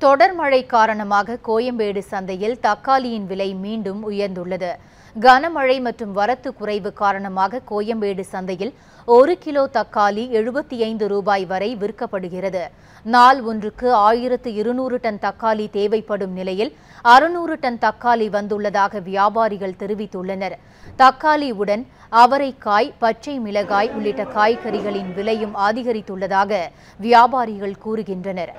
தொடர் மழை காரணமாக கோயம்பேடு சந்தையில் தக்காளியின் விலை மீண்டும் உயர்ந்துள்ளது கனமழை மற்றும் வரத்து குறைவு காரணமாக கோயம்பேடு சந்தையில் ஒரு கிலோ தக்காளி எழுபத்தி ஐந்து ரூபாய் வரை விற்கப்படுகிறது நாள் ஒன்றுக்கு ஆயிரத்து இருநூறு டன் தக்காளி தேவைப்படும் நிலையில் அறுநூறு டன் தக்காளி வந்துள்ளதாக வியாபாரிகள் தெரிவித்துள்ளனர் தக்காளியுடன் அவரைக்காய் பச்சை மிளகாய் உள்ளிட்ட காய்கறிகளின் விலையும் அதிகரித்துள்ளதாக வியாபாரிகள் கூறுகின்றனர்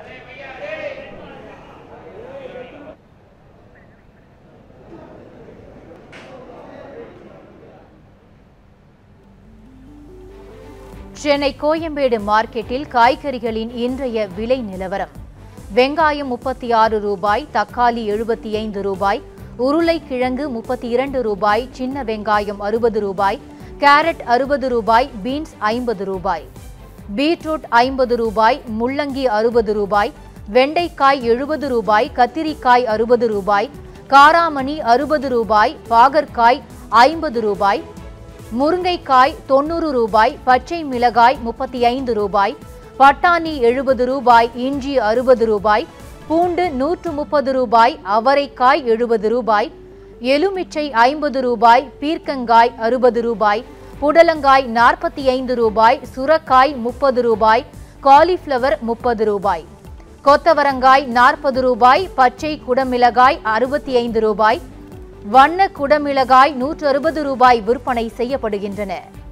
சென்னை கோயம்பேடு மார்க்கெட்டில் காய்கறிகளின் இன்றைய விலை நிலவரம் வெங்காயம் முப்பத்தி ஆறு ரூபாய் தக்காளி எழுபத்தி ஐந்து ரூபாய் உருளைக்கிழங்கு முப்பத்தி இரண்டு ரூபாய் சின்ன வெங்காயம் அறுபது ரூபாய் கேரட் அறுபது ரூபாய் பீன்ஸ் ஐம்பது ரூபாய் பீட்ரூட் ஐம்பது ரூபாய் முள்ளங்கி அறுபது ரூபாய் வெண்டைக்காய் எழுபது ரூபாய் கத்திரிக்காய் அறுபது ரூபாய் காராமணி அறுபது ரூபாய் பாகற்காய் ஐம்பது ரூபாய் முருங்கைக்காய் தொண்ணூறு ரூபாய் பச்சை மிளகாய் முப்பத்தி ஐந்து ரூபாய் பட்டாணி எழுபது ரூபாய் இஞ்சி அறுபது ரூபாய் பூண்டு நூற்று முப்பது ரூபாய் அவரைக்காய் எழுபது ரூபாய் எலுமிச்சை ஐம்பது ரூபாய் பீர்க்கங்காய் அறுபது ரூபாய் புடலங்காய் நாற்பத்தி ஐந்து ரூபாய் சுரக்காய் முப்பது ரூபாய் காலிஃப்ளவர் முப்பது ரூபாய் கொத்தவரங்காய் நாற்பது ரூபாய் பச்சை குடமிளகாய் அறுபத்தி ஐந்து ரூபாய் வண்ண குடமிளகாய் நூற்று அறுபது ரூபாய் விற்பனை செய்யப்படுகின்றன